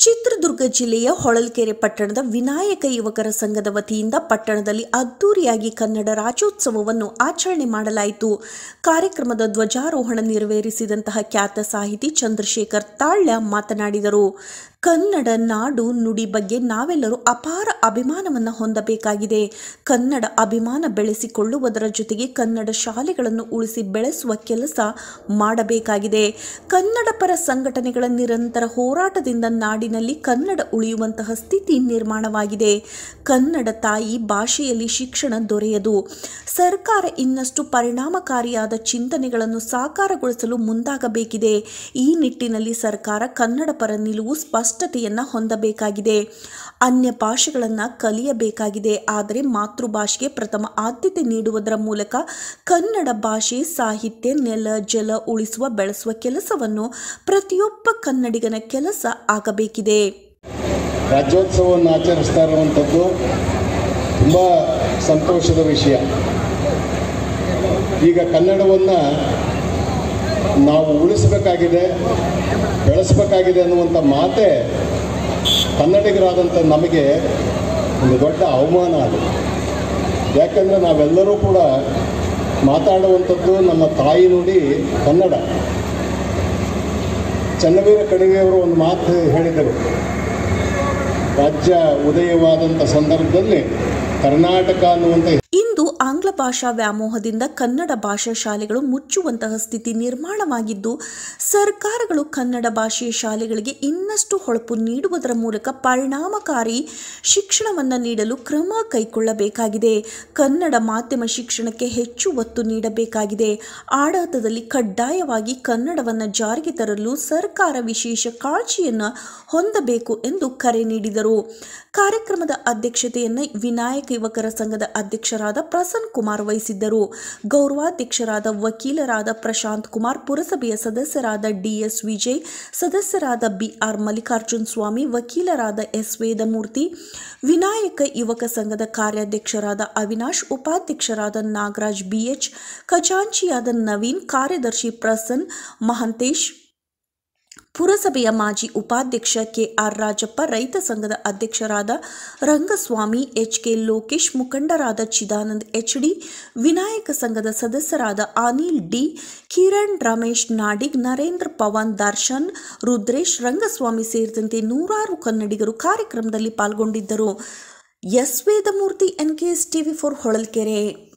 ಚಿತ್ರದುರ್ಗ ಜಿಲ್ಲೆಯ ಹೊಳಲ್ಕೆರೆ ಪಟ್ಟಣದ ವಿನಾಯಕ ಯುವಕರ ಸಂಘದ ವತಿಯಿಂದ ಪಟ್ಟಣದಲ್ಲಿ ಅದ್ದೂರಿಯಾಗಿ ಕನ್ನಡ ರಾಜ್ಯೋತ್ಸವವನ್ನು ಆಚರಣೆ ಮಾಡಲಾಯಿತು ಕಾರ್ಯಕ್ರಮದ ಧ್ವಜಾರೋಹಣ ನೆರವೇರಿಸಿದಂತಹ ಖ್ಯಾತ ಸಾಹಿತಿ ಚಂದ್ರಶೇಖರ್ ತಾಳ್ಯ ಮಾತನಾಡಿದರು ಕನ್ನಡ ನಾಡು ನುಡಿ ಬಗ್ಗೆ ನಾವೆಲ್ಲರೂ ಅಪಾರ ಅಭಿಮಾನವನ್ನು ಹೊಂದಬೇಕಾಗಿದೆ ಕನ್ನಡ ಅಭಿಮಾನ ಬೆಳೆಸಿಕೊಳ್ಳುವುದರ ಜೊತೆಗೆ ಕನ್ನಡ ಶಾಲೆಗಳನ್ನು ಉಳಿಸಿ ಬೆಳೆಸುವ ಕೆಲಸ ಮಾಡಬೇಕಾಗಿದೆ ಕನ್ನಡ ಪರ ಸಂಘಟನೆಗಳ ನಿರಂತರ ಹೋರಾಟದಿಂದ ನಾಡಿನಲ್ಲಿ ಕನ್ನಡ ಉಳಿಯುವಂತಹ ಸ್ಥಿತಿ ನಿರ್ಮಾಣವಾಗಿದೆ ಕನ್ನಡ ತಾಯಿ ಭಾಷೆಯಲ್ಲಿ ಶಿಕ್ಷಣ ದೊರೆಯದು ಸರ್ಕಾರ ಇನ್ನಷ್ಟು ಪರಿಣಾಮಕಾರಿಯಾದ ಚಿಂತನೆಗಳನ್ನು ಸಾಕಾರಗೊಳಿಸಲು ಮುಂದಾಗಬೇಕಿದೆ ಈ ನಿಟ್ಟಿನಲ್ಲಿ ಸರ್ಕಾರ ಕನ್ನಡ ಪರ ನಿಲುವು ಸ್ಪಷ್ಟತೆಯನ್ನು ಹೊಂದಬೇಕಾಗಿದೆ ಅನ್ಯ ಭಾಷೆಗಳನ್ನು ಕಲಿಯಬೇಕಾಗಿದೆ ಆದರೆ ಮಾತೃಭಾಷೆಗೆ ಪ್ರಥಮ ಆದ್ಯತೆ ನೀಡುವುದರ ಮೂಲಕ ಕನ್ನಡ ಭಾಷೆ ಸಾಹಿತ್ಯ ನೆಲ ಜಲ ಉಳಿಸುವ ಬೆಳೆಸುವ ಕೆಲಸವನ್ನು ಪ್ರತಿಯೊಬ್ಬ ಕನ್ನಡಿಗನ ಕೆಲಸ ಆಗಬೇಕಿದೆ ರಾಜ್ಯೋತ್ಸವವನ್ನು ಆಚರಿಸ್ತಾ ಇರುವಂಥದ್ದು ತುಂಬ ಸಂತೋಷದ ವಿಷಯ ಈಗ ಕನ್ನಡವನ್ನು ನಾವು ಉಳಿಸಬೇಕಾಗಿದೆ ಬೆಳೆಸಬೇಕಾಗಿದೆ ಅನ್ನುವಂಥ ಮಾತೇ ಕನ್ನಡಿಗರಾದಂಥ ನಮಗೆ ಒಂದು ದೊಡ್ಡ ಅವಮಾನ ಅದು ಯಾಕಂದರೆ ನಾವೆಲ್ಲರೂ ಕೂಡ ಮಾತಾಡುವಂಥದ್ದು ನಮ್ಮ ತಾಯಿ ನುಡಿ ಕನ್ನಡ ಚನ್ನವೀರ ಕಣಿವೆಯವರು ಒಂದು ಮಾತು ಹೇಳಿದರು ರಾಜ್ಯ ಉದಯವಾದಂಥ ಸಂದರ್ಭದಲ್ಲಿ ಕರ್ನಾಟಕ ಅನ್ನುವಂಥ ಇಂದು ಆಂಗ್ಲ ಭಾಷಾ ವ್ಯಾಮೋಹದಿಂದ ಕನ್ನಡ ಭಾಷಾ ಶಾಲೆಗಳು ಮುಚ್ಚುವಂತಹ ಸ್ಥಿತಿ ನಿರ್ಮಾಣವಾಗಿದ್ದು ಸರ್ಕಾರಗಳು ಕನ್ನಡ ಭಾಷೆಯ ಶಾಲೆಗಳಿಗೆ ಇನ್ನಷ್ಟು ಹೊಳಪು ನೀಡುವುದರ ಮೂಲಕ ಪರಿಣಾಮಕಾರಿ ಶಿಕ್ಷಣವನ್ನು ನೀಡಲು ಕ್ರಮ ಕೈಗೊಳ್ಳಬೇಕಾಗಿದೆ ಕನ್ನಡ ಮಾಧ್ಯಮ ಶಿಕ್ಷಣಕ್ಕೆ ಹೆಚ್ಚು ಒತ್ತು ನೀಡಬೇಕಾಗಿದೆ ಆಡಳಿತದಲ್ಲಿ ಕಡ್ಡಾಯವಾಗಿ ಕನ್ನಡವನ್ನು ಜಾರಿಗೆ ತರಲು ಸರ್ಕಾರ ವಿಶೇಷ ಕಾಳಜಿಯನ್ನು ಹೊಂದಬೇಕು ಎಂದು ಕರೆ ನೀಡಿದರು ಕಾರ್ಯಕ್ರಮದ ಅಧ್ಯಕ್ಷತೆಯನ್ನು ವಿನಾಯಕ ಯುವಕರ ಸಂಘದ ಅಧ್ಯಕ್ಷರಾದ ಪ್ರಸನ್ನ ಕುಮಾರ್ ವಹಿಸಿದ್ದರು ಗೌರವಾಧ್ಯಕ್ಷರಾದ ವಕೀಲರಾದ ಪ್ರಶಾಂತ್ ಕುಮಾರ್ ಪುರಸಭೆಯ ಸದಸ್ಯರಾದ ಡಿಎಸ್ ವಿಜಯ್ ಸದಸ್ಯರಾದ ಬಿಆರ್ ಮಲ್ಲಿಕಾರ್ಜುನ್ ಸ್ವಾಮಿ ವಕೀಲರಾದ ಎಸ್ ವೇದಮೂರ್ತಿ ವಿನಾಯಕ ಯುವಕ ಸಂಘದ ಕಾರ್ಯಾಧ್ಯಕ್ಷರಾದ ಅವಿನಾಶ್ ಉಪಾಧ್ಯಕ್ಷರಾದ ನಾಗರಾಜ್ ಬಿಎಚ್ ಖಜಾಂಚಿಯಾದ ನವೀನ್ ಕಾರ್ಯದರ್ಶಿ ಪ್ರಸನ್ ಮಹಂತೇಶ್ ಪುರಸಭೆಯ ಮಾಜಿ ಉಪಾಧ್ಯಕ್ಷ ಕೆಆರ್ ರಾಜಪ್ಪ ರೈತ ಸಂಘದ ಅಧ್ಯಕ್ಷರಾದ ರಂಗಸ್ವಾಮಿ ಎಚ್ ಕೆ ಲೋಕೇಶ್ ಮುಖಂಡರಾದ ಚಿದಾನಂದ್ ಎಚ್ ಡಿ ವಿನಾಯಕ ಸಂಘದ ಸದಸ್ಯರಾದ ಅನಿಲ್ ಡಿ ಕಿರಣ್ ರಮೇಶ್ ನಾಡಿಗ್ ನರೇಂದ್ರ ಪವನ್ ದರ್ಶನ್ ರುದ್ರೇಶ್ ರಂಗಸ್ವಾಮಿ ಸೇರಿದಂತೆ ನೂರಾರು ಕನ್ನಡಿಗರು ಕಾರ್ಯಕ್ರಮದಲ್ಲಿ ಪಾಲ್ಗೊಂಡಿದ್ದರು S Vedamurthy NKS TV four Holalkere